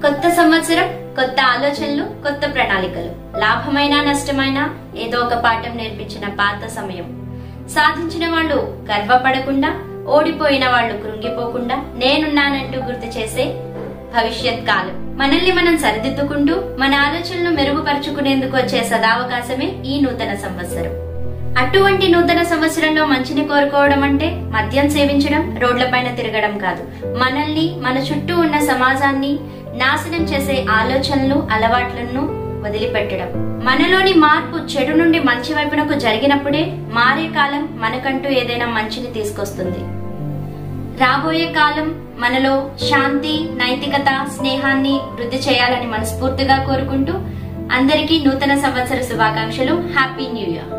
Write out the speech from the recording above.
కొత్త సంవత్సరం కొత్త ఆలోచనలు కొత్త ప్రణాళికలు లాభమైన నష్టమైన ఏదో ఒక పాఠం నేర్పించిన పాత సమయం సాధించిన వాళ్ళు గర్వపడకుండా ఓడిపోయిన వాళ్ళు కృంగిపోకుండా నేనున్నానంటూ గుర్తు చేసే భవిష్యత్ కాలం మనల్ని మనం సరిదిద్దుకుంటూ మన ఆలోచనలు మెరుగుపరుచుకునేందుకు వచ్చే సదావకాశమే ఈ నూతన సంవత్సరం అటువంటి నూతన సంవత్సరంలో మంచిని కోరుకోవడం అంటే మద్యం సేవించడం రోడ్లపైన తిరగడం కాదు మనల్ని మన చుట్టూ ఉన్న సమాజాన్ని నాశనం చేసే ఆలోచనలు అలవాట్లను వదిలిపెట్టడం మనలోని మార్పు చెడు నుండి మంచి వైపునకు జరిగినప్పుడే మారే కాలం మనకంటూ ఏదైనా మంచిని తీసుకొస్తుంది రాబోయే కాలం మనలో శాంతి నైతికత స్నేహాన్ని వృద్ధి చేయాలని మనస్ఫూర్తిగా కోరుకుంటూ అందరికీ నూతన సంవత్సర శుభాకాంక్షలు హ్యాపీ న్యూ ఇయర్